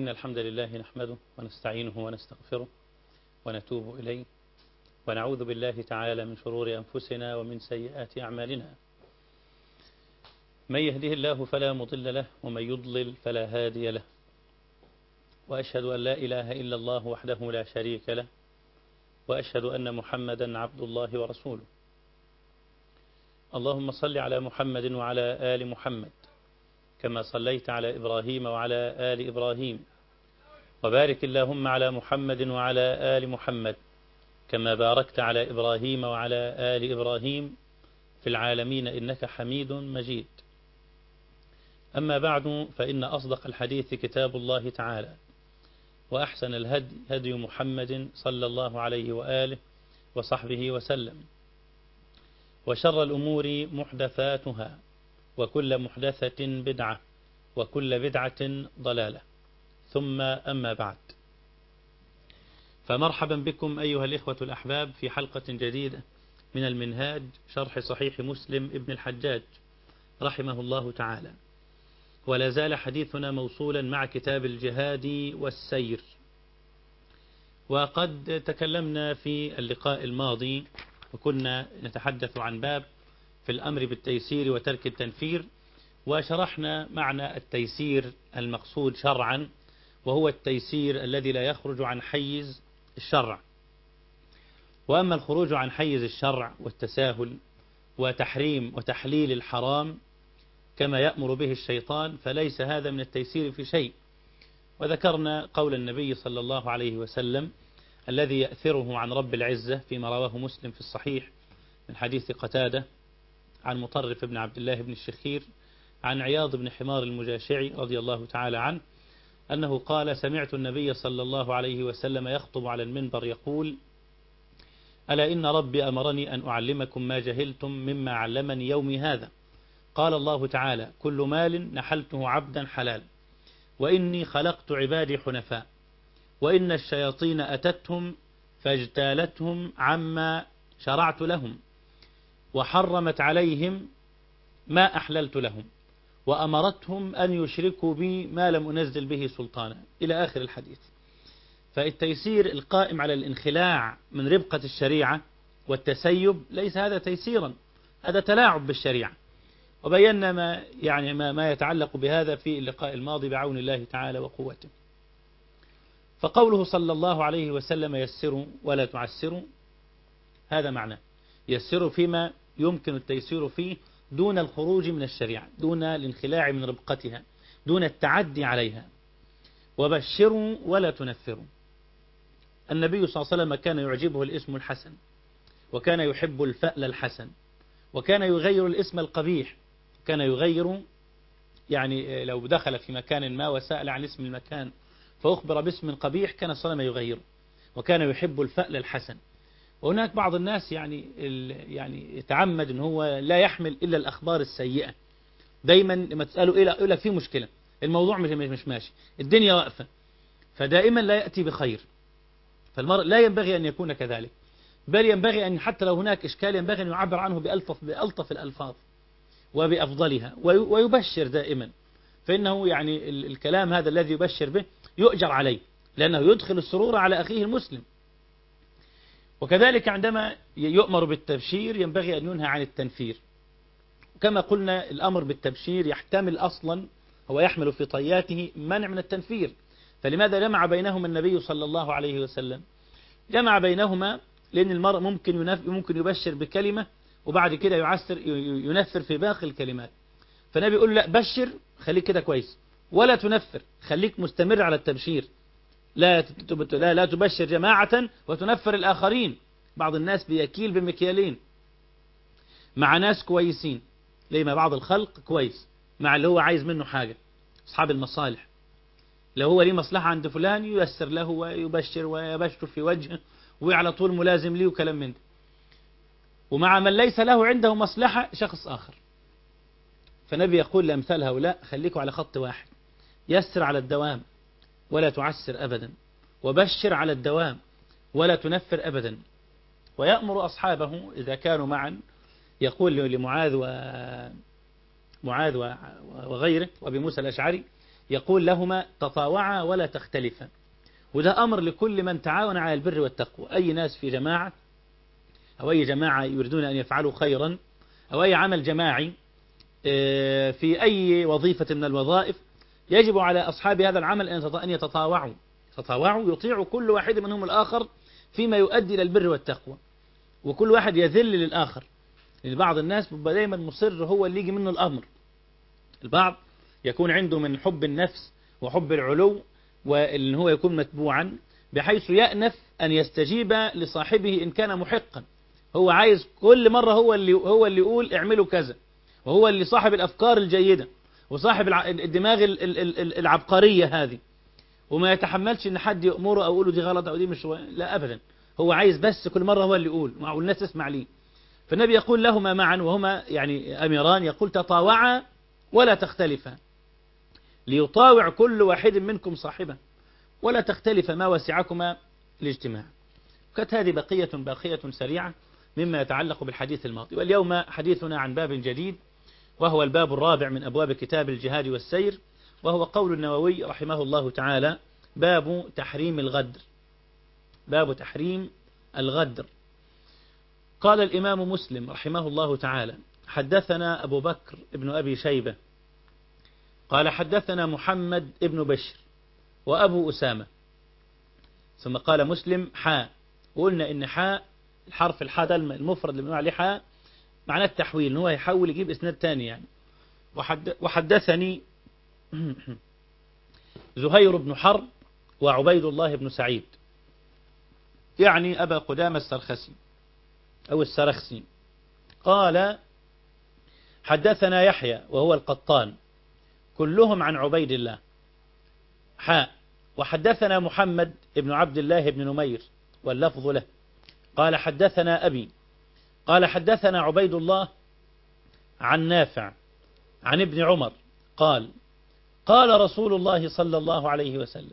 الحمد لله نحمده ونستعينه ونستغفره ونتوب إليه ونعوذ بالله تعالى من شرور أنفسنا ومن سيئات أعمالنا من يهده الله فلا مضل له ومن يضلل فلا هادي له وأشهد أن لا إله إلا الله وحده لا شريك له وأشهد أن محمدا عبد الله ورسوله اللهم صل على محمد وعلى آل محمد كما صليت على إبراهيم وعلى آل إبراهيم وبارك اللهم على محمد وعلى آل محمد كما باركت على إبراهيم وعلى آل إبراهيم في العالمين إنك حميد مجيد أما بعد فإن أصدق الحديث كتاب الله تعالى وأحسن الهدي هدي محمد صلى الله عليه وآله وصحبه وسلم وشر الأمور محدثاتها وكل محدثة بدعة وكل بدعة ضلالة ثم أما بعد فمرحبا بكم أيها الإخوة الأحباب في حلقة جديدة من المنهاج شرح صحيح مسلم ابن الحجاج رحمه الله تعالى ولا زال حديثنا موصولا مع كتاب الجهاد والسير وقد تكلمنا في اللقاء الماضي وكنا نتحدث عن باب في الأمر بالتيسير وترك التنفير وشرحنا معنى التيسير المقصود شرعا وهو التيسير الذي لا يخرج عن حيز الشرع وأما الخروج عن حيز الشرع والتساهل وتحريم وتحليل الحرام كما يأمر به الشيطان فليس هذا من التيسير في شيء وذكرنا قول النبي صلى الله عليه وسلم الذي يأثره عن رب العزة فيما رواه مسلم في الصحيح من حديث قتادة عن مطرف بن عبد الله بن الشخير عن عياض بن حمار المجاشعي رضي الله تعالى عنه أنه قال سمعت النبي صلى الله عليه وسلم يخطب على المنبر يقول ألا إن ربي أمرني أن أعلمكم ما جهلتم مما علمني يومي هذا قال الله تعالى كل مال نحلته عبدا حلال وإني خلقت عبادي حنفاء وإن الشياطين أتتهم فاجتالتهم عما شرعت لهم وحرمت عليهم ما أحللت لهم وأمرتهم أن يشركوا بي ما لم أنزل به سلطانا إلى آخر الحديث فالتيسير القائم على الانخلاع من ربقة الشريعة والتسيب ليس هذا تيسيرا هذا تلاعب بالشريعة وبينا ما يعني ما, ما يتعلق بهذا في اللقاء الماضي بعون الله تعالى وقوته فقوله صلى الله عليه وسلم يسروا ولا تعسروا هذا معناه يسروا فيما يمكن التيسير فيه دون الخروج من الشريعة دون الانخلاع من ربقتها دون التعدي عليها وبشروا ولا تنفروا النبي صلى الله عليه وسلم كان يعجبه الاسم الحسن وكان يحب الفأل الحسن وكان يغير الاسم القبيح كان يغير يعني لو دخل في مكان ما وسأل عن اسم المكان فأخبر باسم قبيح كان صلى الله عليه وسلم يغيره وكان يحب الفأل الحسن وهناك بعض الناس يعني يعني يتعمد ان هو لا يحمل الا الاخبار السيئه دايما لما تساله ايه يقول لك في مشكله الموضوع مش مش ماشي الدنيا واقفه فدائما لا ياتي بخير فالمرء لا ينبغي ان يكون كذلك بل ينبغي ان حتى لو هناك اشكال ينبغي ان يعبر عنه بالطف بالطف الالفاظ وبافضلها ويبشر دائما فانه يعني الكلام هذا الذي يبشر به يؤجر عليه لانه يدخل السرور على اخيه المسلم وكذلك عندما يؤمر بالتبشير ينبغي أن ينهى عن التنفير كما قلنا الأمر بالتبشير يحتمل أصلا هو يحمل في طياته منع من التنفير فلماذا جمع بينهما النبي صلى الله عليه وسلم جمع بينهما لأن المرء ممكن ممكن يبشر بكلمة وبعد كده يعسر ينفر في باقي الكلمات فالنبي يقول لا بشر خليك كده كويس ولا تنفر خليك مستمر على التبشير لا لا لا تبشر جماعة وتنفر الآخرين بعض الناس بيكيل بمكيالين مع ناس كويسين ليه ما بعض الخلق كويس مع اللي هو عايز منه حاجة أصحاب المصالح لو هو ليه مصلحة عند فلان ييسر له ويبشر ويبشر في وجهه وعلى طول ملازم ليه وكلام من ده ومع من ليس له عنده مصلحة شخص آخر فنبي يقول لأمثال هؤلاء خليكوا على خط واحد يسر على الدوام ولا تعسر أبدا وبشر على الدوام ولا تنفر أبدا ويأمر أصحابه إذا كانوا معا يقول لمعاذ و معاذ وغيره وأبي موسى الأشعري يقول لهما تطاوعا ولا تختلفا وده أمر لكل من تعاون على البر والتقوى أي ناس في جماعة أو أي جماعة يريدون أن يفعلوا خيرا أو أي عمل جماعي في أي وظيفة من الوظائف يجب على أصحاب هذا العمل أن يتطاوعوا تطاوعوا يطيع كل واحد منهم الآخر فيما يؤدي إلى البر والتقوى وكل واحد يذل للآخر لأن بعض الناس بيبقى دايما مصر هو اللي يجي منه الأمر البعض يكون عنده من حب النفس وحب العلو وأن هو يكون متبوعا بحيث يأنف أن يستجيب لصاحبه إن كان محقا هو عايز كل مرة هو اللي هو اللي يقول اعملوا كذا وهو اللي صاحب الأفكار الجيدة وصاحب الدماغ العبقرية هذه وما يتحملش ان حد يأمره او يقوله دي غلط او دي مش لا ابدا هو عايز بس كل مرة هو اللي يقول والناس تسمع ليه فالنبي يقول لهما معا وهما يعني أميران يقول تطاوعا ولا تختلفا ليطاوع كل واحد منكم صاحبه ولا تختلف ما وسعكما الاجتماع كانت هذه بقية باقية سريعة مما يتعلق بالحديث الماضي واليوم حديثنا عن باب جديد وهو الباب الرابع من أبواب كتاب الجهاد والسير وهو قول النووي رحمه الله تعالى باب تحريم الغدر باب تحريم الغدر قال الإمام مسلم رحمه الله تعالى حدثنا أبو بكر ابن أبي شيبة قال حدثنا محمد ابن بشر وأبو أسامة ثم قال مسلم حاء وقلنا إن حاء الحرف الحاء ده المفرد اللي بنقول عليه حاء معناه التحويل إن هو يحول يجيب إسناد تاني يعني وحدثني زهير بن حرب وعبيد الله بن سعيد يعني أبا قدام السرخسي أو السرخسي قال حدثنا يحيى وهو القطان كلهم عن عبيد الله حاء وحدثنا محمد بن عبد الله بن نمير واللفظ له قال حدثنا أبي قال حدثنا عبيد الله عن نافع عن ابن عمر قال قال رسول الله صلى الله عليه وسلم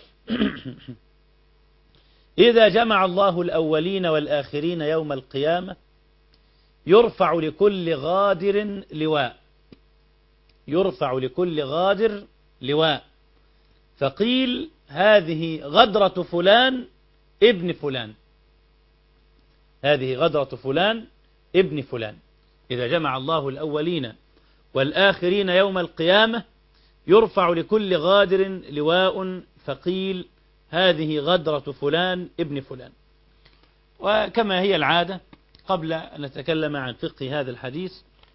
إذا جمع الله الأولين والآخرين يوم القيامة يرفع لكل غادر لواء يرفع لكل غادر لواء فقيل هذه غدرة فلان ابن فلان هذه غدرة فلان ابن فلان إذا جمع الله الأولين والآخرين يوم القيامة يرفع لكل غادر لواء فقيل هذه غدرة فلان ابن فلان وكما هي العادة قبل أن نتكلم عن فقه هذا الحديث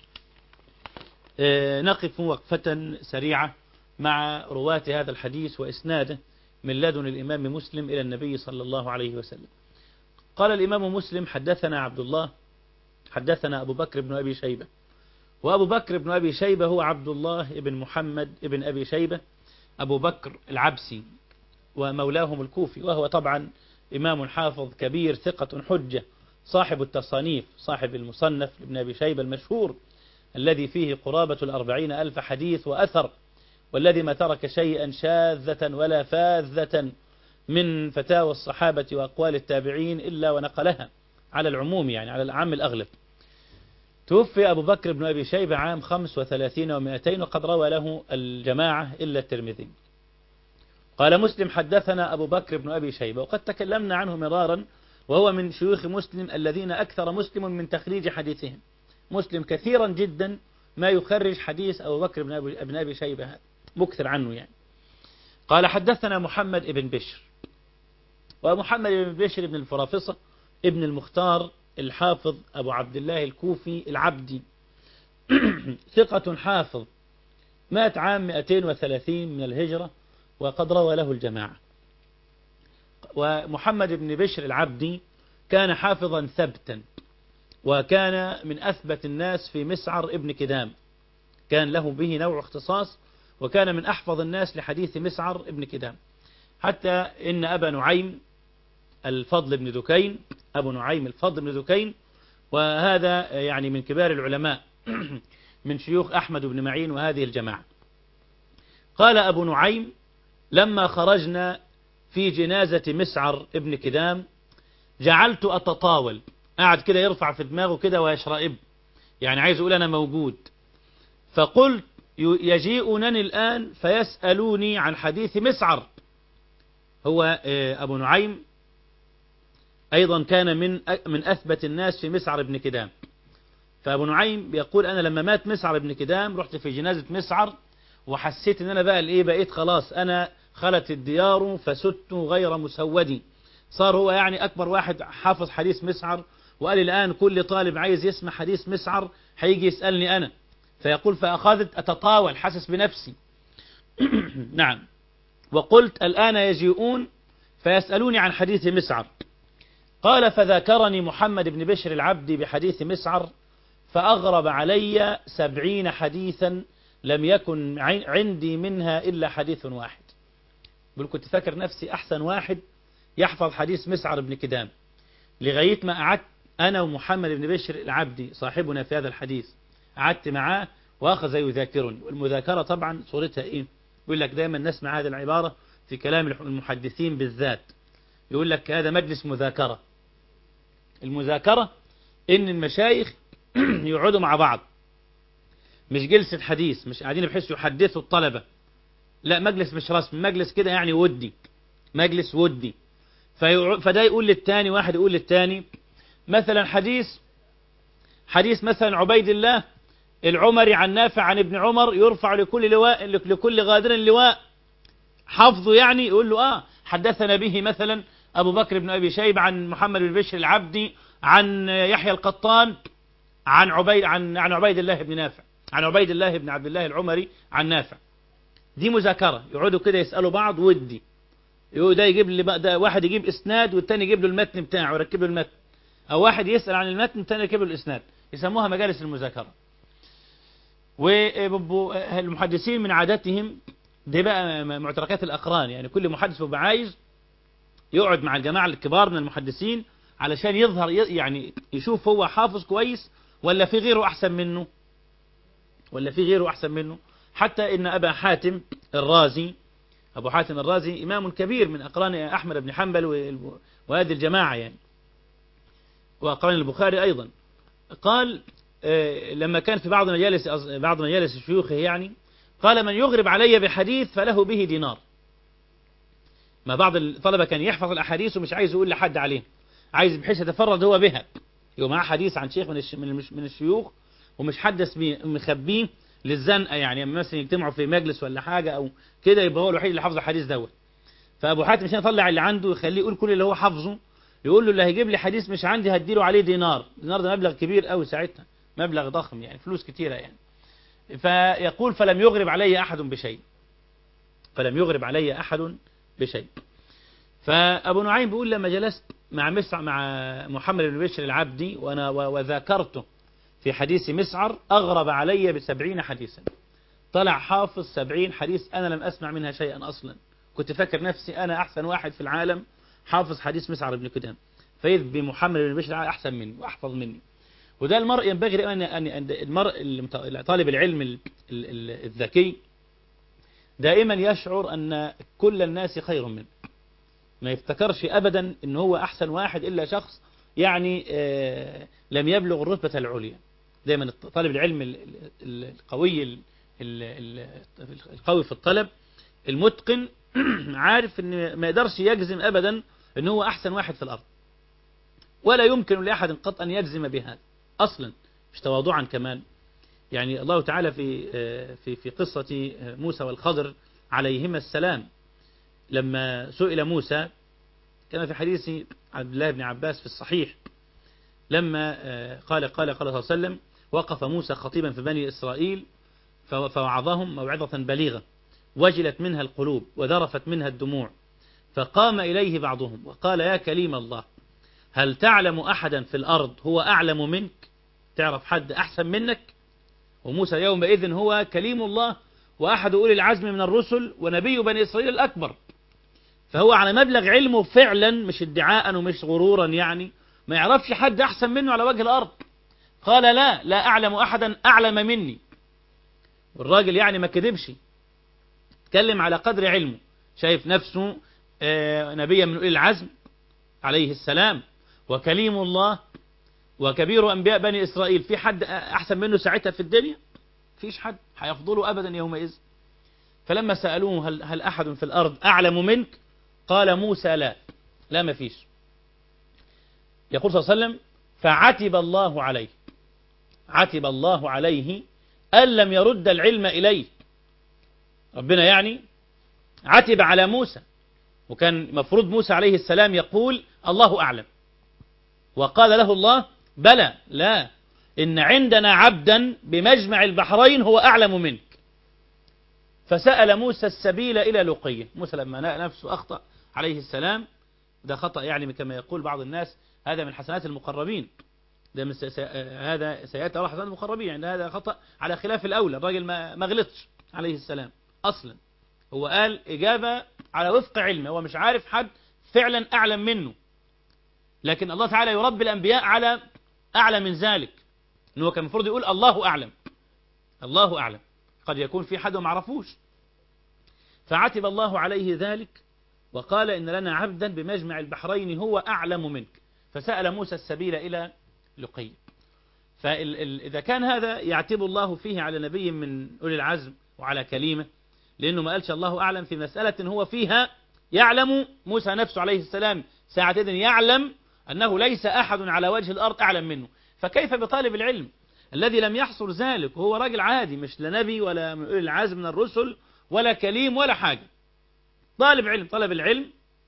نقف وقفة سريعة مع رواة هذا الحديث وإسناده من لدن الإمام مسلم إلى النبي صلى الله عليه وسلم قال الإمام مسلم حدثنا عبد الله حدثنا أبو بكر بن أبي شيبة وأبو بكر بن أبي شيبة هو عبد الله بن محمد بن أبي شيبة أبو بكر العبسي ومولاهم الكوفي وهو طبعا إمام حافظ كبير ثقة حجة صاحب التصانيف صاحب المصنف ابن أبي شيبة المشهور الذي فيه قرابة الأربعين ألف حديث وأثر والذي ما ترك شيئا شاذة ولا فاذة من فتاوى الصحابة وأقوال التابعين إلا ونقلها على العموم يعني على العام الأغلب توفي أبو بكر بن أبي شيبة عام 35 ومائتين وقد روى له الجماعة إلا الترمذي قال مسلم حدثنا أبو بكر بن أبي شيبة وقد تكلمنا عنه مرارا وهو من شيوخ مسلم الذين أكثر مسلم من تخريج حديثهم مسلم كثيرا جدا ما يخرج حديث أبو بكر بن أبي, بن أبي شيبة هذا مكثر عنه يعني قال حدثنا محمد بن بشر ومحمد بن بشر بن الفرافصة ابن المختار الحافظ أبو عبد الله الكوفي العبدي ثقة حافظ مات عام 230 من الهجرة وقد روى له الجماعة ومحمد بن بشر العبدي كان حافظا ثبتا وكان من أثبت الناس في مسعر ابن كدام كان له به نوع اختصاص وكان من أحفظ الناس لحديث مسعر ابن كدام حتى إن أبا نعيم الفضل بن دكين أبو نعيم الفضل بن دكين وهذا يعني من كبار العلماء من شيوخ أحمد بن معين وهذه الجماعة قال أبو نعيم لما خرجنا في جنازة مسعر ابن كدام جعلت أتطاول قاعد كده يرفع في دماغه كده ويشرئب يعني عايز يقول أنا موجود فقلت يجيئونني الآن فيسألوني عن حديث مسعر هو أبو نعيم أيضا كان من من أثبت الناس في مسعر بن كدام فأبو نعيم بيقول أنا لما مات مسعر بن كدام رحت في جنازة مسعر وحسيت ان انا بقى الايه بقيت خلاص انا خلت الديار فسدت غير مسودي صار هو يعني اكبر واحد حافظ حديث مسعر وقال الان كل طالب عايز يسمع حديث مسعر هيجي يسألني انا فيقول فاخذت اتطاول حاسس بنفسي نعم وقلت الان يجيئون فيسألوني عن حديث مسعر قال فذاكرني محمد بن بشر العبدي بحديث مسعر فأغرب علي سبعين حديثا لم يكن عندي منها إلا حديث واحد بقول كنت فاكر نفسي أحسن واحد يحفظ حديث مسعر بن كدام لغاية ما قعدت أنا ومحمد بن بشر العبدي صاحبنا في هذا الحديث قعدت معاه وأخذ يذاكرني والمذاكرة طبعا صورتها إيه يقول لك دائما نسمع هذه العبارة في كلام المحدثين بالذات يقول لك هذا مجلس مذاكرة المذاكرة إن المشايخ يقعدوا مع بعض مش جلسة حديث مش قاعدين بحيث يحدثوا الطلبة لا مجلس مش رسمي مجلس كده يعني ودي مجلس ودي فده يقول للتاني واحد يقول للتاني مثلا حديث حديث مثلا عبيد الله العمري عن نافع عن ابن عمر يرفع لكل لواء لكل غادر لواء حفظه يعني يقول له اه حدثنا به مثلا أبو بكر بن أبي شيب عن محمد بن بشر العبدي عن يحيى القطان عن عبيد عن عن عبيد الله بن نافع عن عبيد الله بن عبد الله العمري عن نافع دي مذاكرة يقعدوا كده يسألوا بعض ودي ده يجيب لي بقى ده واحد يجيب اسناد والتاني يجيب له المتن بتاعه ويركب له المتن او واحد يسأل عن المتن والتاني يركب له الاسناد يسموها مجالس المذاكرة والمحدثين من عاداتهم دي بقى معتركات الأقران يعني كل محدث بيبقى عايز يقعد مع الجماعة الكبار من المحدثين علشان يظهر يعني يشوف هو حافظ كويس ولا في غيره أحسن منه ولا في غيره أحسن منه حتى إن أبا حاتم الرازي أبو حاتم الرازي إمام كبير من أقران أحمد بن حنبل وهذه الجماعة يعني وأقران البخاري أيضا قال لما كان في بعض مجالس بعض مجالس شيوخه يعني قال من يغرب علي بحديث فله به دينار ما بعض الطلبة كان يحفظ الأحاديث ومش عايز يقول لحد عليه عايز بحيث يتفرد هو بها يبقى معاه حديث عن شيخ من من الشيوخ ومش حدث بيه مخبيه للزنقة يعني مثلا يجتمعوا في مجلس ولا حاجة أو كده يبقى هو الوحيد اللي حافظ الحديث دوت فأبو حاتم مش يطلع اللي عنده يخليه يقول كل اللي هو حافظه يقول له اللي هيجيب لي حديث مش عندي هديله عليه دينار دينار ده مبلغ كبير قوي ساعتها مبلغ ضخم يعني فلوس كتيرة يعني فيقول فلم يغرب علي أحد بشيء فلم يغرب علي أحد بشيء فأبو نعيم بيقول لما جلست مع مسع مع محمد بن بشر العبدي وأنا وذاكرته في حديث مسعر أغرب علي بسبعين حديثا طلع حافظ سبعين حديث أنا لم أسمع منها شيئا أصلا كنت فاكر نفسي أنا أحسن واحد في العالم حافظ حديث مسعر بن كدام فإذ بمحمد بن بشر أحسن مني وأحفظ مني وده المرء ينبغي أن أن المرء طالب العلم الذكي دائما يشعر أن كل الناس خير منه ما يفتكرش أبدا أن هو أحسن واحد إلا شخص يعني لم يبلغ الرتبة العليا دائما طالب العلم القوي القوي في الطلب المتقن عارف أن ما يقدرش يجزم أبدا أن هو أحسن واحد في الأرض ولا يمكن لأحد قط أن يجزم بهذا أصلا مش تواضعا كمان يعني الله تعالى في في في قصة موسى والخضر عليهما السلام لما سئل موسى كما في حديث عبد الله بن عباس في الصحيح لما قال قال قال صلى الله عليه وسلم وقف موسى خطيبا في بني إسرائيل فوعظهم موعظة بليغة وجلت منها القلوب وذرفت منها الدموع فقام إليه بعضهم وقال يا كليم الله هل تعلم أحدا في الأرض هو أعلم منك تعرف حد أحسن منك وموسى يومئذ هو كليم الله وأحد أولي العزم من الرسل ونبي بني إسرائيل الأكبر فهو على مبلغ علمه فعلا مش ادعاء ومش غرورا يعني ما يعرفش حد أحسن منه على وجه الأرض قال لا لا أعلم أحدا أعلم مني والراجل يعني ما كذبش اتكلم على قدر علمه شايف نفسه نبيا من أولي العزم عليه السلام وكليم الله وكبير أنبياء بني إسرائيل في حد أحسن منه ساعتها في الدنيا فيش حد هيفضله أبدا يومئذ فلما سألوه هل, هل أحد في الأرض أعلم منك قال موسى لا لا ما فيش يقول صلى الله عليه وسلم فعتب الله عليه عتب الله عليه أن لم يرد العلم إليه ربنا يعني عتب على موسى وكان مفروض موسى عليه السلام يقول الله أعلم وقال له الله بلى لا إن عندنا عبدا بمجمع البحرين هو أعلم منك فسأل موسى السبيل إلى لقيه موسى لما نفسه أخطأ عليه السلام ده خطأ يعني كما يقول بعض الناس هذا من حسنات المقربين ده من سي... هذا سيأتي على حسنات المقربين يعني هذا خطأ على خلاف الأولى الراجل ما, ما غلطش عليه السلام أصلا هو قال إجابة على وفق علمه هو مش عارف حد فعلا أعلم منه لكن الله تعالى يربي الأنبياء على أعلى من ذلك إنه كان المفروض يقول الله أعلم الله أعلم قد يكون في حد ما عرفوش فعتب الله عليه ذلك وقال إن لنا عبدا بمجمع البحرين هو أعلم منك فسأل موسى السبيل إلى لقي فإذا كان هذا يعتب الله فيه على نبي من أولي العزم وعلى كلمة لأنه ما قالش الله أعلم في مسألة هو فيها يعلم موسى نفسه عليه السلام ساعة يعلم أنه ليس أحد على وجه الأرض أعلم منه فكيف بطالب العلم الذي لم يحصل ذلك وهو راجل عادي مش لا نبي ولا من أولي العزم من الرسل ولا كليم ولا حاجة طالب علم طلب العلم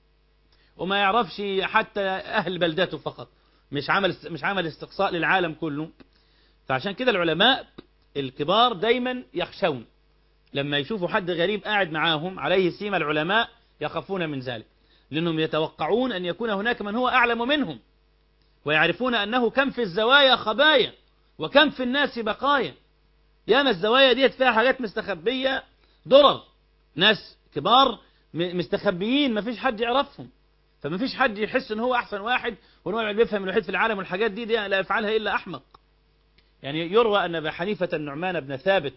وما يعرفش حتى أهل بلدته فقط مش عمل مش عمل استقصاء للعالم كله فعشان كده العلماء الكبار دايما يخشون لما يشوفوا حد غريب قاعد معاهم عليه سيما العلماء يخافون من ذلك لأنهم يتوقعون أن يكون هناك من هو أعلم منهم ويعرفون أنه كم في الزوايا خبايا وكم في الناس بقايا ياما الزوايا ديت فيها حاجات مستخبية درر ناس كبار مستخبيين ما فيش حد يعرفهم فما فيش حد يحس ان هو احسن واحد وان هو بيفهم الوحيد في العالم والحاجات دي, دي لا يفعلها الا احمق يعني يروى ان ابا حنيفه النعمان بن ثابت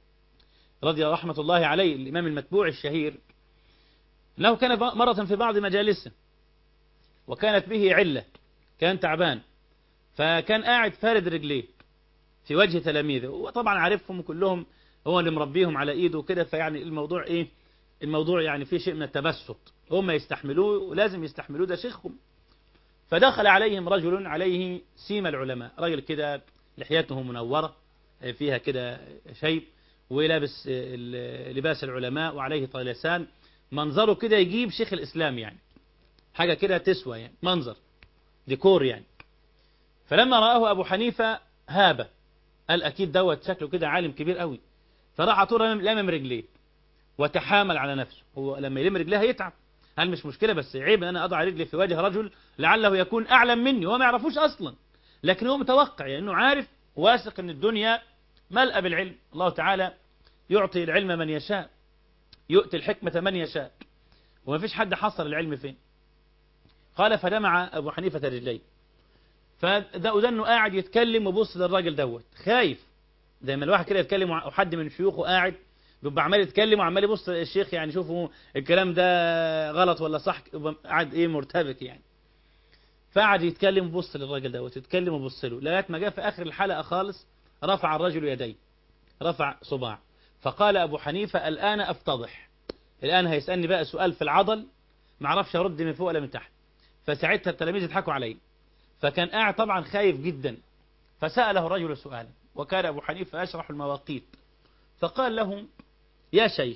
رضي رحمه الله عليه الامام المتبوع الشهير انه كان مره في بعض مجالسه وكانت به عله كان تعبان فكان قاعد فارد رجليه في وجه تلاميذه وطبعا عارفهم كلهم هو اللي مربيهم على ايده وكده فيعني الموضوع ايه الموضوع يعني فيه شيء من التبسط هم يستحملوه ولازم يستحملوه ده شيخهم فدخل عليهم رجل عليه سيم العلماء رجل كده لحيته منورة فيها كده شيب ولابس لباس العلماء وعليه طلسان منظره كده يجيب شيخ الإسلام يعني حاجة كده تسوى يعني منظر ديكور يعني فلما رآه أبو حنيفة هابة قال أكيد دوت شكله كده عالم كبير قوي فراح طول لمم رجليه وتحامل على نفسه هو لما يلم رجليه هيتعب هل مش مشكلة بس عيب ان انا اضع رجلي في وجه رجل لعله يكون اعلم مني هو ما يعرفوش اصلا لكن هو متوقع يعني انه عارف واثق ان الدنيا ملأ بالعلم الله تعالى يعطي العلم من يشاء يؤتي الحكمة من يشاء وما فيش حد حصل العلم فين قال فدمع ابو حنيفة رجليه فده وده انه قاعد يتكلم وبص للراجل دوت خايف دايما الواحد كده يتكلم وحد من شيوخه قاعد بيبقى عمال يتكلم وعمال يبص الشيخ يعني شوفوا الكلام ده غلط ولا صح قاعد ايه مرتبك يعني فقعد يتكلم وبص للراجل دوت يتكلم وبص له لغايه ما جاء في اخر الحلقه خالص رفع الرجل يديه رفع صباع فقال ابو حنيفه الان افتضح الان هيسالني بقى سؤال في العضل ما اعرفش ارد من فوق ولا من تحت فساعتها التلاميذ يضحكوا علي فكان قاعد طبعا خايف جدا فساله الرجل سؤالا وكان ابو حنيفه يشرح المواقيت فقال له يا شيخ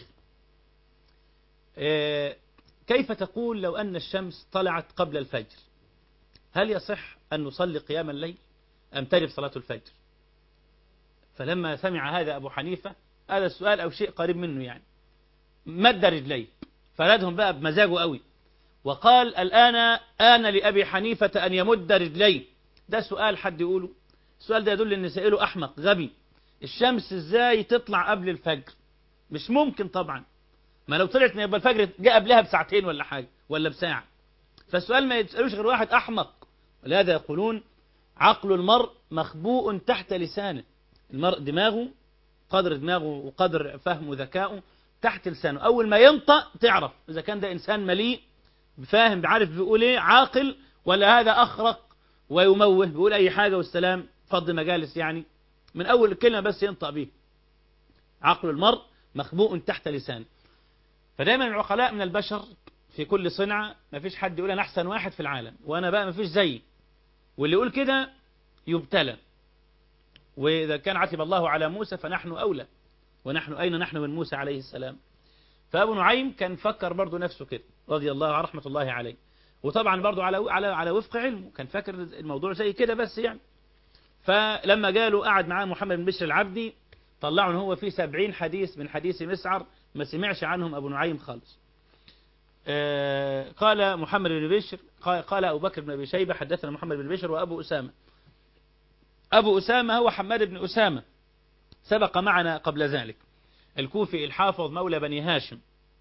كيف تقول لو أن الشمس طلعت قبل الفجر هل يصح أن نصلي قيام الليل أم تجب صلاة الفجر فلما سمع هذا أبو حنيفة هذا السؤال أو شيء قريب منه يعني مد رجليه فردهم بقى بمزاجه قوي وقال الآن آن لأبي حنيفة أن يمد رجليه ده سؤال حد يقوله السؤال ده يدل أن سائله أحمق غبي الشمس ازاي تطلع قبل الفجر مش ممكن طبعا ما لو طلعت يبقى الفجر جاء قبلها بساعتين ولا حاجة ولا بساعة فالسؤال ما يسألوش غير واحد أحمق ولهذا يقولون عقل المرء مخبوء تحت لسانه المرء دماغه قدر دماغه وقدر فهمه وذكائه تحت لسانه أول ما ينطق تعرف إذا كان ده إنسان مليء فاهم بعرف بيقول إيه عاقل ولا هذا أخرق ويموه بيقول أي حاجة والسلام فض مجالس يعني من أول الكلمة بس ينطق به عقل المرء مخبوء تحت لسانه فدايما العقلاء من البشر في كل صنعة ما فيش حد يقول أنا أحسن واحد في العالم وأنا بقى ما فيش زيي واللي يقول كده يبتلى وإذا كان عتب الله على موسى فنحن أولى ونحن أين نحن من موسى عليه السلام فأبو نعيم كان فكر برضه نفسه كده رضي الله عنه رحمة الله عليه وطبعا برضه على على على وفق علمه كان فاكر الموضوع زي كده بس يعني فلما جاله قعد معاه محمد بن بشر العبدي طلعوا ان هو في سبعين حديث من حديث مسعر ما سمعش عنهم أبو نعيم خالص آه قال محمد بن بشر قال أبو بكر بن أبي شيبة حدثنا محمد بن بشر وأبو أسامة أبو أسامة هو حماد بن أسامة سبق معنا قبل ذلك الكوفي الحافظ مولى بني هاشم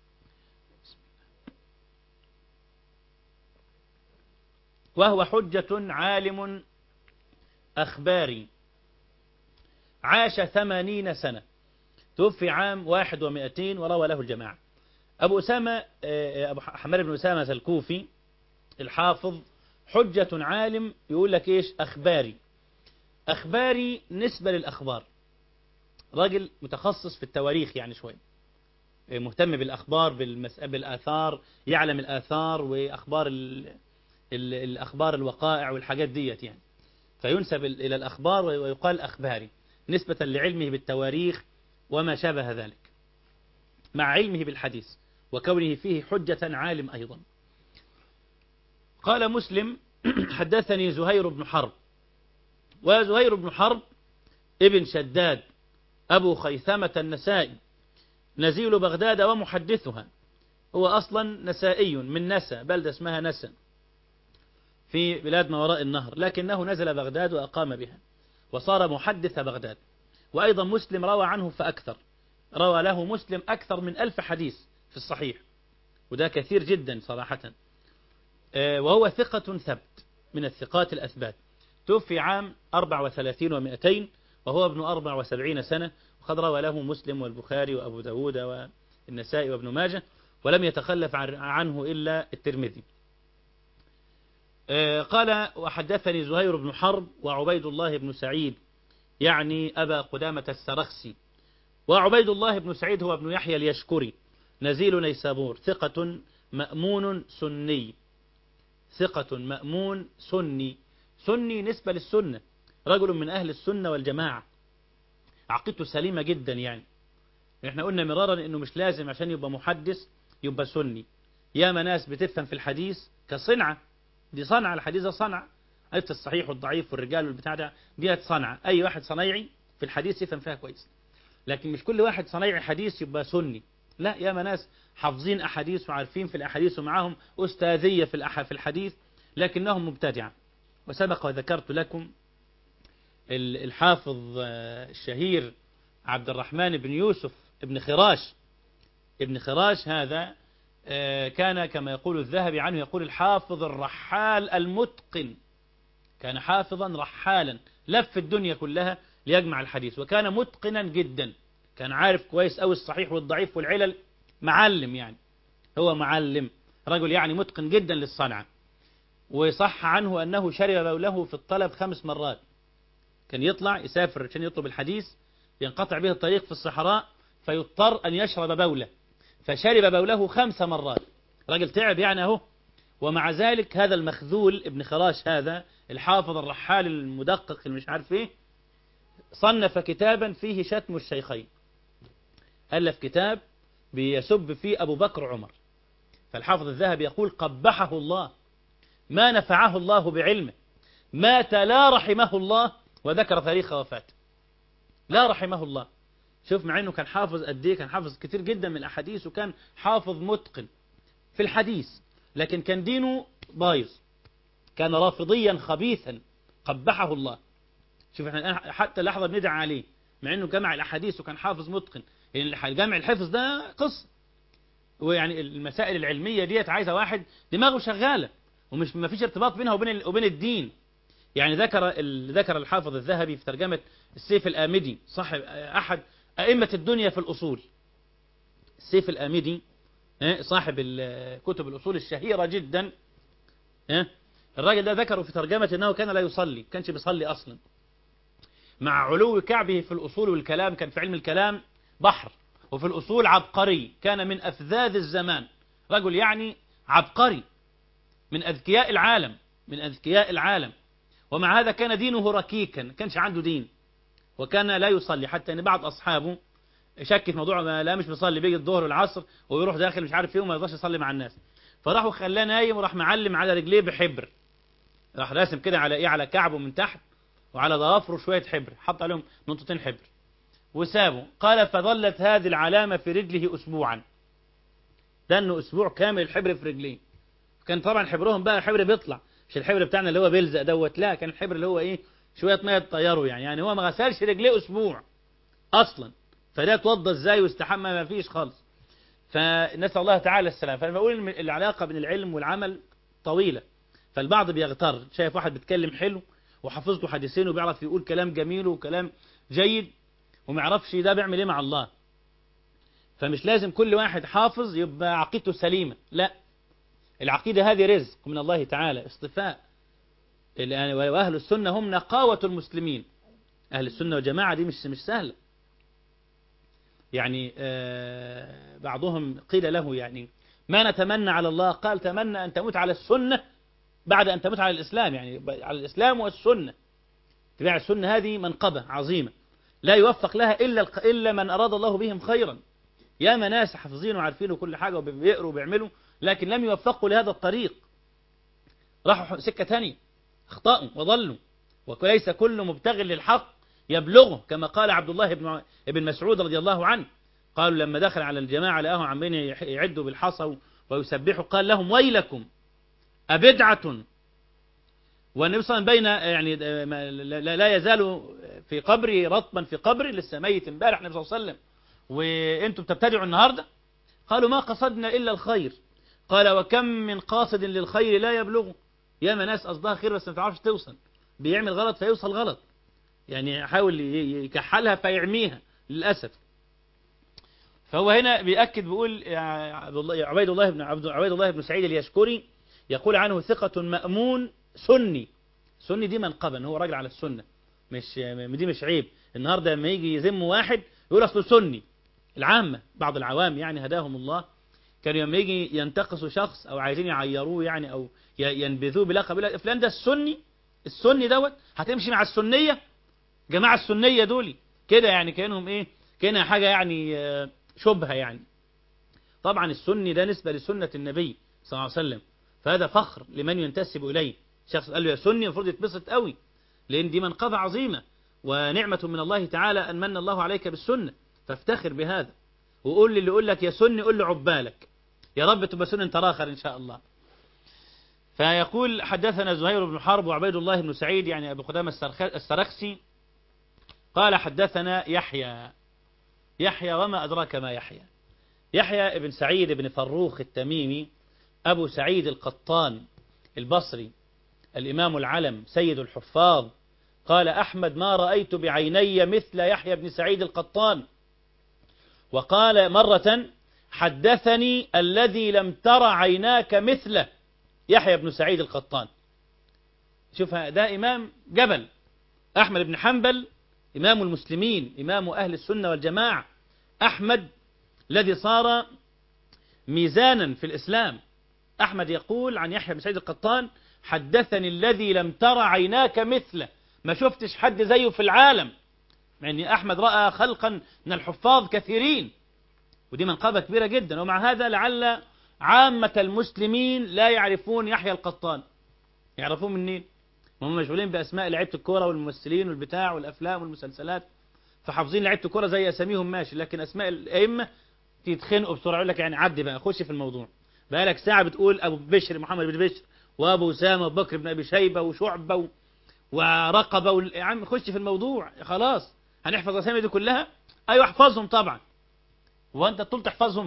وهو حجة عالم أخباري عاش ثمانين سنة توفي عام واحد ومائتين وروى له الجماعة أبو أسامة أبو حماد بن أسامة الكوفي الحافظ حجة عالم يقول لك إيش أخباري أخباري نسبة للأخبار راجل متخصص في التواريخ يعني شوي مهتم بالأخبار بالآثار يعلم الآثار وأخبار ال... ال... الأخبار الوقائع والحاجات ديت يعني فينسب إلى الأخبار ويقال أخباري نسبة لعلمه بالتواريخ وما شابه ذلك مع علمه بالحديث وكونه فيه حجة عالم أيضا قال مسلم حدثني زهير بن حرب وزهير بن حرب ابن شداد أبو خيثمة النسائي نزيل بغداد ومحدثها هو أصلا نسائي من نسا بلدة اسمها نسا في بلاد ما وراء النهر لكنه نزل بغداد وأقام بها وصار محدث بغداد وأيضا مسلم روى عنه فأكثر روى له مسلم أكثر من ألف حديث في الصحيح وده كثير جدا صراحة وهو ثقة ثبت من الثقات الأثبات توفي عام 34 و200 وهو ابن 74 سنة وقد روى له مسلم والبخاري وأبو داود والنسائي وابن ماجه ولم يتخلف عنه إلا الترمذي قال وحدثني زهير بن حرب وعبيد الله بن سعيد يعني أبا قدامة السرخسي وعبيد الله بن سعيد هو ابن يحيى اليشكري نزيل نيسابور ثقة مأمون سني ثقة مأمون سني سني نسبة للسنة رجل من أهل السنة والجماعة عقيدته سليمة جدا يعني احنا قلنا مرارا انه مش لازم عشان يبقى محدث يبقى سني ياما ناس بتفهم في الحديث كصنعة دي صنعة الحديث ده صنعة عرفت الصحيح والضعيف والرجال والبتاع ده ديت صنعة أي واحد صنايعي في الحديث يفهم فيها كويس لكن مش كل واحد صنايعي حديث يبقى سني لا ياما ناس حافظين أحاديث وعارفين في الأحاديث ومعاهم أستاذية في في الحديث لكنهم مبتدعة وسبق وذكرت لكم الحافظ الشهير عبد الرحمن بن يوسف ابن خراش ابن خراش هذا كان كما يقول الذهبي عنه يقول الحافظ الرحال المتقن كان حافظا رحالا لف الدنيا كلها ليجمع الحديث وكان متقنا جدا كان عارف كويس أوي الصحيح والضعيف والعلل معلم يعني هو معلم رجل يعني متقن جدا للصنعة وصح عنه أنه شرب بوله في الطلب خمس مرات كان يطلع يسافر عشان يطلب الحديث ينقطع به الطريق في الصحراء فيضطر أن يشرب بوله فشرب بوله خمس مرات راجل تعب يعني اهو ومع ذلك هذا المخذول ابن خراش هذا الحافظ الرحال المدقق اللي مش عارف ايه صنف كتابا فيه شتم الشيخين ألف كتاب بيسب فيه أبو بكر عمر فالحافظ الذهبي يقول قبحه الله ما نفعه الله بعلمه مات لا رحمه الله وذكر تاريخ وفاته لا رحمه الله شوف مع انه كان حافظ قد ايه كان حافظ كتير جدا من الاحاديث وكان حافظ متقن في الحديث لكن كان دينه بايظ كان رافضيا خبيثا قبحه الله شوف احنا الان حتى لحظه بندعي عليه مع انه جمع الاحاديث وكان حافظ متقن يعني جمع الحفظ ده قصه ويعني المسائل العلميه ديت عايزه واحد دماغه شغاله ومش ما فيش ارتباط بينها وبين وبين الدين يعني ذكر ذكر الحافظ الذهبي في ترجمه السيف الآمدي صاحب أحد أئمة الدنيا في الأصول السيف الآمدي صاحب كتب الأصول الشهيرة جدا الراجل ده ذكره في ترجمة أنه كان لا يصلي كانش بيصلي أصلا مع علو كعبه في الأصول والكلام كان في علم الكلام بحر وفي الأصول عبقري كان من أفذاذ الزمان رجل يعني عبقري من أذكياء العالم من أذكياء العالم ومع هذا كان دينه ركيكا كانش عنده دين وكان لا يصلي حتى ان بعض اصحابه شك في موضوع ما لا مش بيصلي بيجي الظهر والعصر ويروح داخل مش عارف فيه وما يرضاش يصلي مع الناس فراحوا خلاه نايم وراح معلم على رجليه بحبر راح راسم كده على ايه على كعبه من تحت وعلى ضوافره شويه حبر حط عليهم نقطتين حبر وسابه قال فظلت هذه العلامه في رجله اسبوعا ده انه اسبوع كامل الحبر في رجليه كان طبعا حبرهم بقى حبر بيطلع مش الحبر بتاعنا اللي هو بيلزق دوت لا كان الحبر اللي هو ايه شويه ميه تطيره يعني يعني هو ما غسلش رجليه اسبوع اصلا فده اتوضى ازاي واستحمى ما فيش خالص فنسال الله تعالى السلام فانا بقول العلاقه بين العلم والعمل طويله فالبعض بيغتر شايف واحد بيتكلم حلو وحافظ له حديثين وبيعرف يقول كلام جميل وكلام جيد وما يعرفش ده بيعمل ايه مع الله فمش لازم كل واحد حافظ يبقى عقيدته سليمه لا العقيده هذه رزق من الله تعالى اصطفاء واهل السنه هم نقاوه المسلمين اهل السنه والجماعه دي مش مش سهله يعني آه بعضهم قيل له يعني ما نتمنى على الله قال تمنى أن تموت على السنة بعد أن تموت على الإسلام يعني على الإسلام والسنة اتباع السنة هذه منقبة عظيمة لا يوفق لها إلا إلا من أراد الله بهم خيرا يا ناس حافظين وعارفين وكل حاجة وبيقروا وبيعملوا لكن لم يوفقوا لهذا الطريق راحوا سكة ثانية اخطأوا وضلوا وليس كل مبتغ للحق يبلغه كما قال عبد الله بن ابن مسعود رضي الله عنه قالوا لما دخل على الجماعة لقاهم عمالين يعدوا بالحصى ويسبحوا قال لهم ويلكم أبدعة والنبي صلى الله عليه وسلم بين يعني لا يزال في قبري رطبا في قبري لسه ميت امبارح النبي صلى الله عليه وسلم وانتم بتبتدعوا النهارده قالوا ما قصدنا الا الخير قال وكم من قاصد للخير لا يبلغه ياما ناس قصدها خير بس ما تعرفش توصل بيعمل غلط فيوصل غلط يعني يحاول يكحلها فيعميها للأسف فهو هنا بيأكد بيقول عبيد الله بن عبد عبيد الله بن سعيد اليشكري يقول عنه ثقة مأمون سني سني دي منقبا هو راجل على السنة مش دي مش عيب النهارده لما يجي يذم واحد يقول اصله سني العامة بعض العوام يعني هداهم الله كانوا لما يجي ينتقصوا شخص او عايزين يعيروه يعني او ينبذوه بلقب فلان ده السني السني دوت هتمشي مع السنية جماعة السنية دول كده يعني كأنهم ايه كأنها حاجة يعني شبهة يعني طبعا السني ده نسبة لسنة النبي صلى الله عليه وسلم فهذا فخر لمن ينتسب إليه شخص قال له يا سني المفروض يتبسط قوي لأن دي منقبة عظيمة ونعمة من الله تعالى أن من الله عليك بالسنة فافتخر بهذا وقول للي يقول لك يا سني قول له عبالك يا رب تبقى سنة انت راخر إن شاء الله فيقول حدثنا زهير بن حرب وعبيد الله بن سعيد يعني أبو قدامة السرخسي قال حدثنا يحيى يحيى وما أدراك ما يحيى يحيى ابن سعيد بن فروخ التميمي أبو سعيد القطان البصري الإمام العلم سيد الحفاظ قال أحمد ما رأيت بعيني مثل يحيى بن سعيد القطان وقال مرة حدثني الذي لم تر عيناك مثله يحيى بن سعيد القطان شوف ده إمام جبل أحمد بن حنبل إمام المسلمين إمام أهل السنة والجماعة أحمد الذي صار ميزانا في الإسلام أحمد يقول عن يحيى بن سعيد القطان حدثني الذي لم تر عيناك مثله ما شفتش حد زيه في العالم يعني أحمد رأى خلقا من الحفاظ كثيرين ودي منقبة كبيرة جدا ومع هذا لعل عامة المسلمين لا يعرفون يحيى القطان يعرفون منين هم مشغولين بأسماء لعيبة الكورة والممثلين والبتاع والأفلام والمسلسلات فحافظين لعيبة الكورة زي أساميهم ماشي لكن أسماء الأئمة تتخنقوا بسرعة يقول لك يعني عدي بقى خش في الموضوع بقى لك ساعة بتقول أبو بشر محمد بن بشر وأبو أسامة وبكر بن أبي شيبة وشعبة و... ورقبة و... يا عم خش في الموضوع خلاص هنحفظ أسامي دي كلها أيوة احفظهم طبعا وأنت طول تحفظهم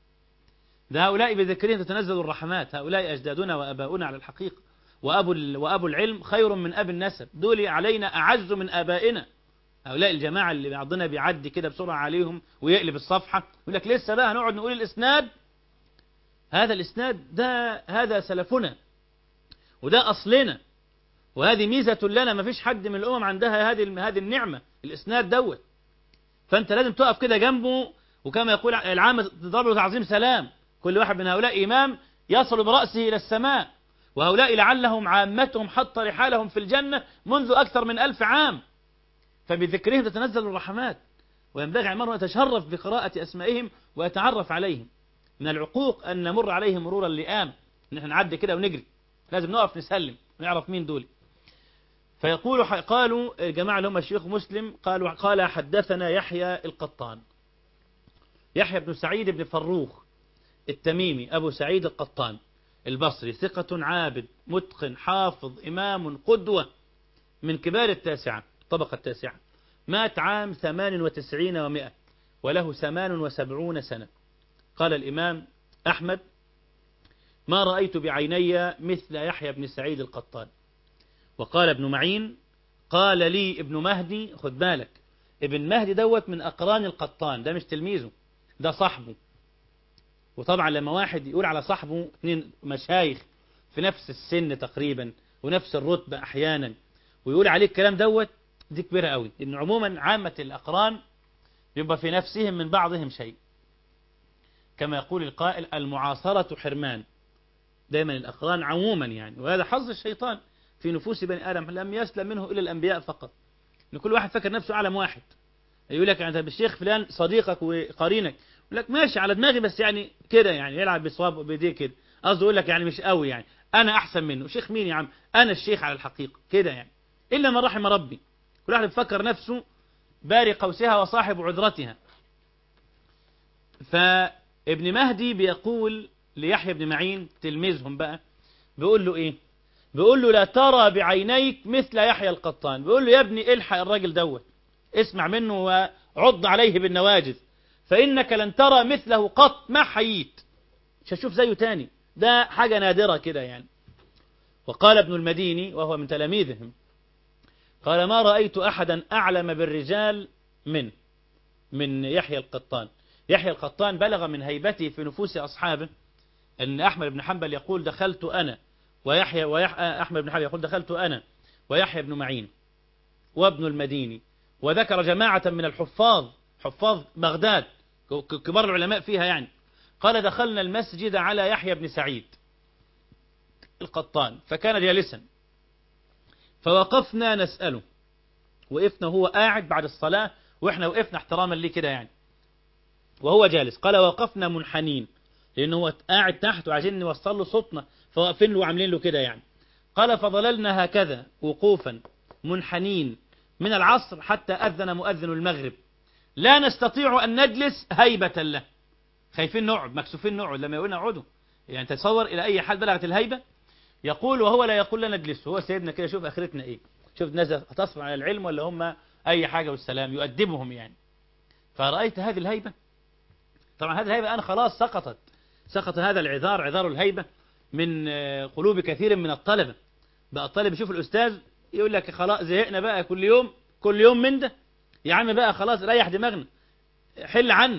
ده هؤلاء بذكرهم تتنزل الرحمات هؤلاء أجدادنا وأباؤنا على الحقيقة وأبو, وأبو العلم خير من أبي النسب دول علينا أعز من آبائنا هؤلاء الجماعة اللي بعضنا بيعدي كده بسرعة عليهم ويقلب الصفحة يقول لك لسه بقى هنقعد نقول الإسناد هذا الإسناد ده هذا سلفنا وده أصلنا وهذه ميزة لنا ما فيش حد من الأمم عندها هذه هذه النعمة الإسناد دوت فأنت لازم تقف كده جنبه وكما يقول العامة تضرب له تعظيم سلام كل واحد من هؤلاء إمام يصل برأسه إلى السماء وهؤلاء لعلهم عامتهم حط رحالهم في الجنة منذ أكثر من ألف عام فبذكرهم تتنزل الرحمات وينبغي على المرء أن يتشرف بقراءة أسمائهم ويتعرف عليهم من العقوق أن نمر عليهم مرور اللئام نحن نعدي كده ونجري لازم نقف نسلم ونعرف مين دول فيقول قالوا الجماعة اللي هم الشيخ مسلم قالوا قال حدثنا يحيى القطان يحيى بن سعيد بن فروخ التميمي أبو سعيد القطان البصري ثقة عابد متقن حافظ إمام قدوة من كبار التاسعة الطبقة التاسعة مات عام ثمان وتسعين ومائة وله ثمان وسبعون سنة قال الإمام أحمد ما رأيت بعيني مثل يحيى بن سعيد القطان وقال ابن معين قال لي ابن مهدي خد بالك ابن مهدي دوت من أقران القطان ده مش تلميذه ده صاحبه وطبعا لما واحد يقول على صاحبه اثنين مشايخ في نفس السن تقريبا ونفس الرتبة أحيانا ويقول عليه الكلام دوت دي كبيرة قوي لأن عموما عامة الأقران يبقى في نفسهم من بعضهم شيء كما يقول القائل المعاصرة حرمان دائما الأقران عموما يعني وهذا حظ الشيطان في نفوس بني آدم لم يسلم منه إلا الأنبياء فقط إن كل واحد فكر نفسه أعلم واحد يقول لك أنت بالشيخ فلان صديقك وقرينك يقول لك ماشي على دماغي بس يعني كده يعني يلعب بصواب بيديه كده قصده يقول لك يعني مش قوي يعني أنا أحسن منه شيخ مين يا عم أنا الشيخ على الحقيقة كده يعني إلا من رحم ربي كل واحد بيفكر نفسه باري قوسها وصاحب عذرتها فابن مهدي بيقول ليحيى بن معين تلميذهم بقى بيقول له ايه بيقول له لا ترى بعينيك مثل يحيى القطان بيقول له يا ابني الحق الراجل دوت اسمع منه وعض عليه بالنواجذ فإنك لن ترى مثله قط ما حييت مش هتشوف زيه تاني ده حاجة نادرة كده يعني وقال ابن المديني وهو من تلاميذهم قال ما رأيت أحدا أعلم بالرجال من من يحيى القطان يحيى القطان بلغ من هيبته في نفوس أصحابه أن أحمد بن حنبل يقول دخلت أنا ويحيى ويحيى أحمد بن حنبل يقول دخلت أنا ويحيى بن معين وابن المديني وذكر جماعة من الحفاظ حفاظ بغداد كبار العلماء فيها يعني قال دخلنا المسجد على يحيى بن سعيد القطان فكان جالسا فوقفنا نسأله وقفنا هو قاعد بعد الصلاة وإحنا وقفنا احتراما ليه كده يعني وهو جالس قال وقفنا منحنين لأنه هو قاعد تحت وعايزين نوصل له صوتنا فواقفين له وعاملين له كده يعني قال فظللنا هكذا وقوفا منحنين من العصر حتى أذن مؤذن المغرب لا نستطيع أن نجلس هيبة له خايفين نقعد مكسوفين نقعد لما يقولنا اقعدوا يعني تتصور إلى أي حال بلغت الهيبة يقول وهو لا يقول لنا اجلسوا هو سيدنا كده شوف آخرتنا إيه شوف الناس هتصبر على العلم ولا هم أي حاجة والسلام يؤدبهم يعني فرأيت هذه الهيبة طبعا هذه الهيبة أنا خلاص سقطت سقط هذا العذار عذار الهيبة من قلوب كثير من الطلبة بقى الطالب يشوف الأستاذ يقول لك خلاص زهقنا بقى كل يوم كل يوم من ده يا عم بقى خلاص ريح دماغنا حل عنا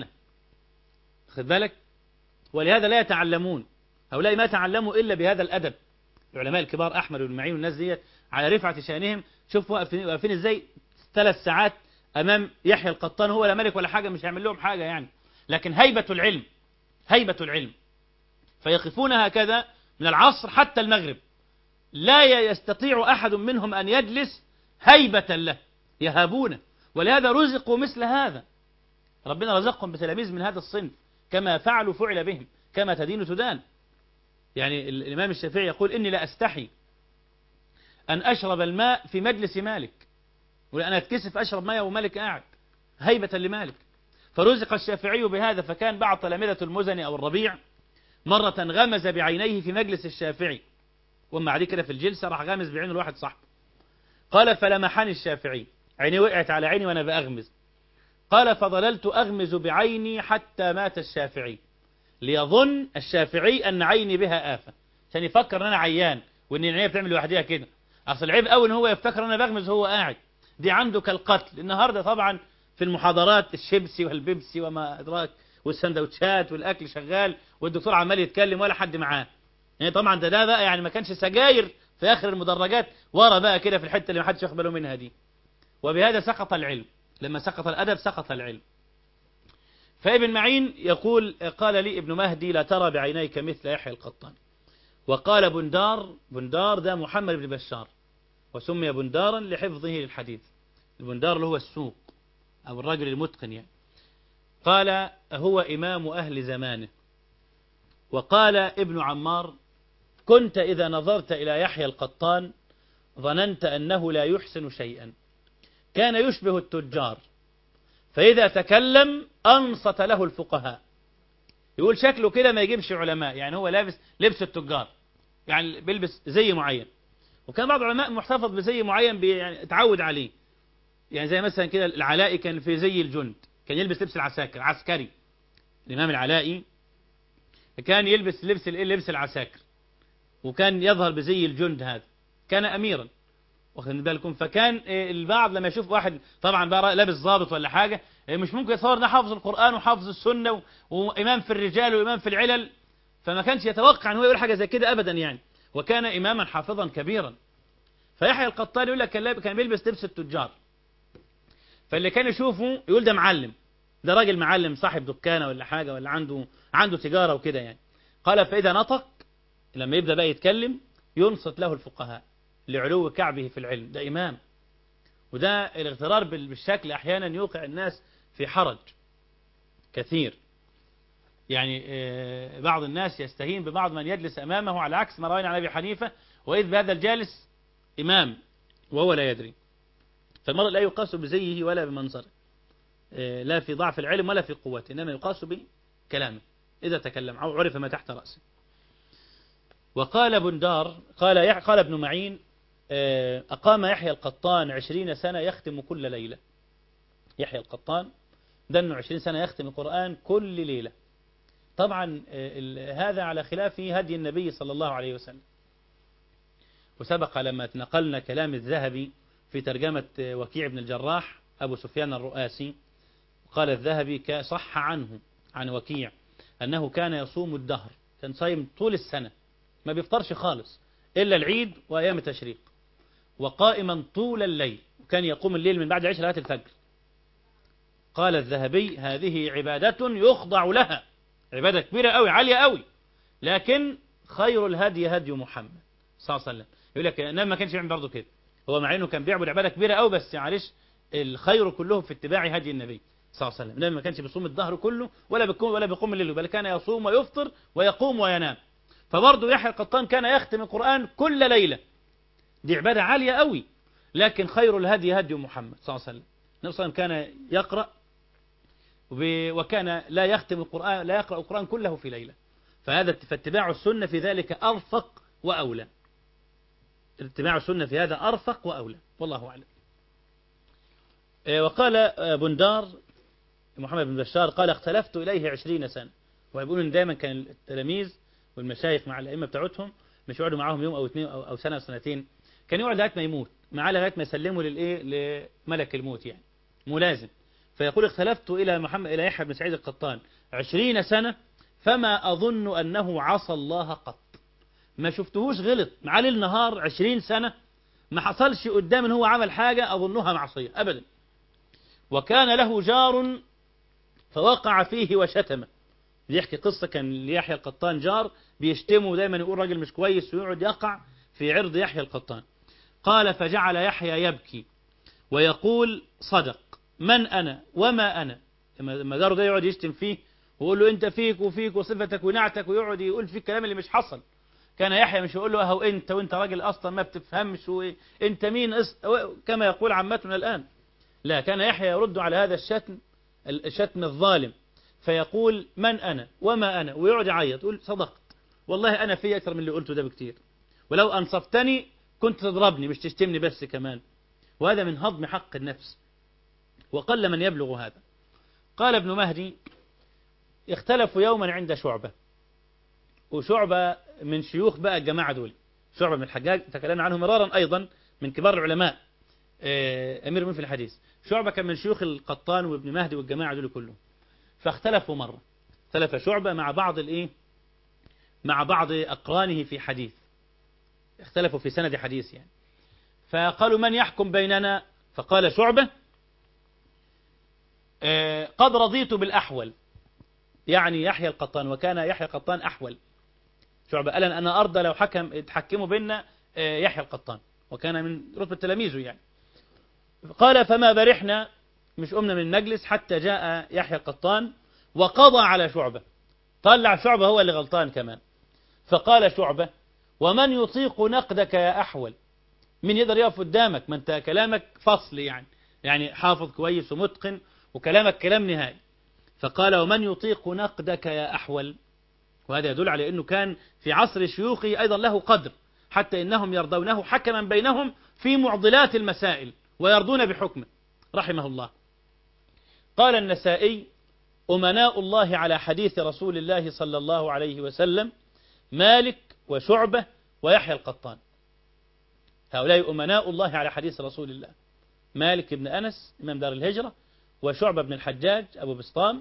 خد بالك ولهذا لا يتعلمون هؤلاء ما تعلموا إلا بهذا الأدب العلماء الكبار أحمد بن معين والناس دي على رفعة شانهم شوف واقفين واقفين ازاي ثلاث ساعات أمام يحيى القطان هو لا ملك ولا حاجة مش هيعمل لهم حاجة يعني لكن هيبة العلم هيبة العلم فيقفون هكذا من العصر حتى المغرب لا يستطيع أحد منهم أن يجلس هيبة له يهابونه ولهذا رزقوا مثل هذا ربنا رزقهم بتلاميذ من هذا الصنف كما فعلوا فعل بهم كما تدين تدان يعني الإمام الشافعي يقول إني لا أستحي أن أشرب الماء في مجلس مالك وأنا أتكسف أشرب ماء ومالك قاعد هيبة لمالك فرزق الشافعي بهذا فكان بعض تلامذة المزني أو الربيع مرة غمز بعينيه في مجلس الشافعي وما عليه كده في الجلسة راح غامز بعينه لواحد صاحبه قال فلمحني الشافعي عيني وقعت على عيني وأنا بأغمز قال فظللت أغمز بعيني حتى مات الشافعي ليظن الشافعي أن عيني بها آفة عشان يفكر أن أنا عيان وأن عينيه بتعمل لوحدها كده أصل العيب قوي أن هو يفتكر أن أنا بغمز وهو قاعد دي عنده كالقتل النهاردة طبعا في المحاضرات الشيبسي والبيبسي وما أدراك والسندوتشات والأكل شغال والدكتور عمال يتكلم ولا حد معاه يعني طبعا ده ده بقى يعني ما كانش سجاير في آخر المدرجات ورا بقى كده في الحتة اللي ما حدش ياخد باله منها دي وبهذا سقط العلم لما سقط الأدب سقط العلم فابن معين يقول قال لي ابن مهدي لا ترى بعينيك مثل يحيى القطان وقال بندار بندار ده محمد بن بشار وسمي بندارا لحفظه للحديث البندار اللي هو السوق أو الرجل المتقن يعني قال هو إمام أهل زمانه وقال ابن عمار كنت إذا نظرت إلى يحيى القطان ظننت أنه لا يحسن شيئا كان يشبه التجار فإذا تكلم أنصت له الفقهاء يقول شكله كده ما يجيبش علماء يعني هو لابس لبس التجار يعني بيلبس زي معين وكان بعض العلماء محتفظ بزي معين يعني اتعود عليه يعني زي مثلا كده العلائي كان في زي الجند كان يلبس لبس العساكر عسكري الإمام العلائي كان يلبس لبس لبس العساكر وكان يظهر بزي الجند هذا كان أميرا واخدين بالكم فكان البعض لما يشوف واحد طبعا بقى لابس ضابط ولا حاجة مش ممكن يتصور ده حافظ القرآن وحافظ السنة وإمام في الرجال وإمام في العلل فما كانش يتوقع أن هو يقول حاجة زي كده أبدا يعني وكان إماما حافظا كبيرا فيحيى القطان يقول لك كان بيلبس لبس التجار فاللي كان يشوفه يقول ده معلم ده راجل معلم صاحب دكانة ولا حاجة ولا عنده عنده تجارة وكده يعني قال فإذا نطق لما يبدأ بقى يتكلم ينصت له الفقهاء لعلو كعبه في العلم ده إمام وده الاغترار بالشكل أحيانا يوقع الناس في حرج كثير يعني بعض الناس يستهين ببعض من يجلس أمامه على عكس ما رأينا عن أبي حنيفة وإذ بهذا الجالس إمام وهو لا يدري فالمرء لا يقاس بزيه ولا بمنظره لا في ضعف العلم ولا في قوته إنما يقاس بكلامه إذا تكلم أو عرف ما تحت رأسه وقال بندار قال قال ابن معين أقام يحيى القطان عشرين سنة يختم كل ليلة يحيى القطان دنه عشرين سنة يختم القرآن كل ليلة طبعا هذا على خلاف هدي النبي صلى الله عليه وسلم وسبق لما نقلنا كلام الذهبي في ترجمة وكيع بن الجراح أبو سفيان الرؤاسي قال الذهبي صح عنه عن وكيع أنه كان يصوم الدهر كان صايم طول السنة ما بيفطرش خالص إلا العيد وأيام التشريق وقائما طول الليل وكان يقوم الليل من بعد عشر لغاية الفجر قال الذهبي هذه عبادة يخضع لها عبادة كبيرة قوي عالية قوي لكن خير الهدي هدي محمد صلى الله عليه وسلم يقول لك انما ما كانش يعمل برضه كده هو مع انه كان بيعبد عباده كبيره قوي بس معلش الخير كله في اتباع هدي النبي صلى الله عليه وسلم انما ما كانش بيصوم الظهر كله ولا بيقوم ولا بيقوم الليل بل كان يصوم ويفطر ويقوم وينام فبرضه يحيى القطان كان يختم القرآن كل ليلة دي عبادة عالية قوي لكن خير الهدي هدي محمد صلى الله عليه وسلم النبي صلى الله عليه وسلم كان يقرأ وكان لا يختم القرآن لا يقرأ القرآن كله في ليلة فهذا فاتباع السنة في ذلك أرفق وأولى اتباع السنة في هذا أرفق وأولى والله أعلم وقال بندار محمد بن بشار قال اختلفت إليه عشرين سنة ويقولون إن دائما كان التلاميذ والمشايخ مع الأئمة بتاعتهم مش يقعدوا معاهم يوم أو اثنين أو, أو سنة أو سنتين كان يقعد لغاية ما يموت معاه لغاية ما يسلموا للإيه لملك الموت يعني ملازم فيقول اختلفت إلى محمد إلى يحيى بن سعيد القطان عشرين سنة فما أظن أنه عصى الله قط ما شفتهوش غلط معاه ليل نهار عشرين سنة ما حصلش قدام ان هو عمل حاجة أظنها معصية أبدا وكان له جار فوقع فيه وشتمه بيحكي قصة كان ليحيى القطان جار بيشتمه دايما يقول راجل مش كويس ويقعد يقع في عرض يحيى القطان قال فجعل يحيى يبكي ويقول صدق من أنا وما أنا لما جاره ده يقعد يشتم فيه ويقول له أنت فيك وفيك وصفتك ونعتك ويقعد يقول فيه الكلام اللي مش حصل كان يحيى مش يقول له أهو أنت وأنت راجل أصلا ما بتفهمش وأنت مين كما يقول عمتنا الآن لا كان يحيى يرد على هذا الشتم الشتم الظالم فيقول من أنا وما أنا ويقعد يعيط يقول صدقت والله أنا في أكثر من اللي قلته ده بكتير ولو أنصفتني كنت تضربني مش تشتمني بس كمان وهذا من هضم حق النفس وقل من يبلغ هذا قال ابن مهدي اختلفوا يوما عند شعبة وشعبة من شيوخ بقى الجماعة دول شعبة من الحجاج تكلمنا عنه مرارا أيضا من كبار العلماء أمير من في الحديث شعبة كان من شيوخ القطان وابن مهدي والجماعة دول كلهم فاختلفوا مرة اختلف شعبة مع بعض الايه مع بعض أقرانه في حديث اختلفوا في سند حديث يعني فقالوا من يحكم بيننا فقال شعبة آه، قد رضيت بالأحول يعني يحيى القطان وكان يحيى القطان أحول شعبة قال أنا أرضى لو حكم يتحكموا بيننا آه، يحيى القطان وكان من رتبة تلاميذه يعني قال فما برحنا مش قمنا من المجلس حتى جاء يحيى القطان وقضى على شعبة طلع شعبة هو اللي غلطان كمان فقال شعبة ومن يطيق نقدك يا أحول من يقدر يقف قدامك ما انت كلامك فصل يعني يعني حافظ كويس ومتقن وكلامك كلام نهائي فقال ومن يطيق نقدك يا أحول وهذا يدل على أنه كان في عصر شيوخه أيضا له قدر حتى إنهم يرضونه حكما بينهم في معضلات المسائل ويرضون بحكمه رحمه الله قال النسائي أمناء الله على حديث رسول الله صلى الله عليه وسلم مالك وشعبة ويحيى القطان هؤلاء أمناء الله على حديث رسول الله مالك بن أنس إمام دار الهجرة وشعبة بن الحجاج أبو بسطام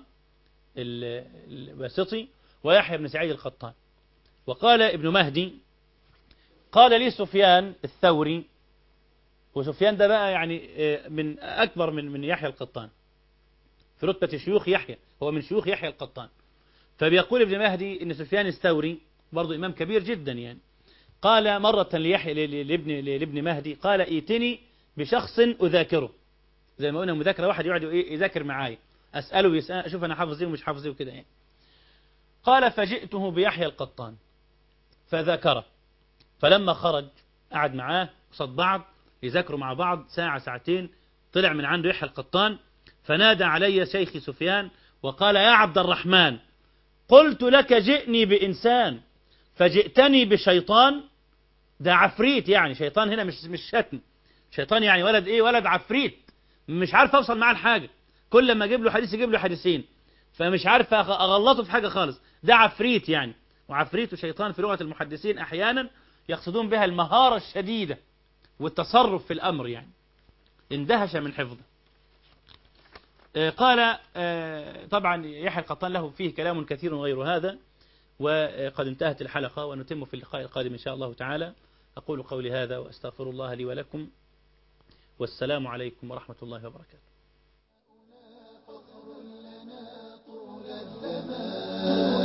الواسطي ويحيى بن سعيد القطان وقال ابن مهدي قال لي سفيان الثوري وسفيان ده بقى يعني آه، من أكبر من من يحيى القطان في رتبة شيوخ يحيى هو من شيوخ يحيى القطان فبيقول ابن مهدي ان سفيان الثوري برضه إمام كبير جدا يعني قال مرة ليحيى لابن لابن مهدي قال ائتني بشخص أذاكره زي ما قلنا مذاكرة واحد يقعد يذاكر معايا أسأله ويسأل أشوف أنا حافظ إيه ومش حافظ إيه وكده يعني قال فجئته بيحيى القطان فذاكره فلما خرج قعد معاه قصاد بعض يذاكروا مع بعض ساعة ساعتين طلع من عنده يحيى القطان فنادى علي شيخي سفيان وقال يا عبد الرحمن قلت لك جئني بإنسان فجئتني بشيطان ده عفريت يعني شيطان هنا مش مش شتم شيطان يعني ولد ايه ولد عفريت مش عارف اوصل معاه لحاجه كل ما اجيب له حديث يجيب له حديثين فمش عارف اغلطه في حاجه خالص ده عفريت يعني وعفريت وشيطان في لغه المحدثين احيانا يقصدون بها المهاره الشديده والتصرف في الامر يعني اندهش من حفظه آه، قال آه، طبعا يحيى القطان له فيه كلام كثير غير هذا وقد انتهت الحلقة ونتم في اللقاء القادم إن شاء الله تعالى أقول قولي هذا وأستغفر الله لي ولكم والسلام عليكم ورحمة الله وبركاته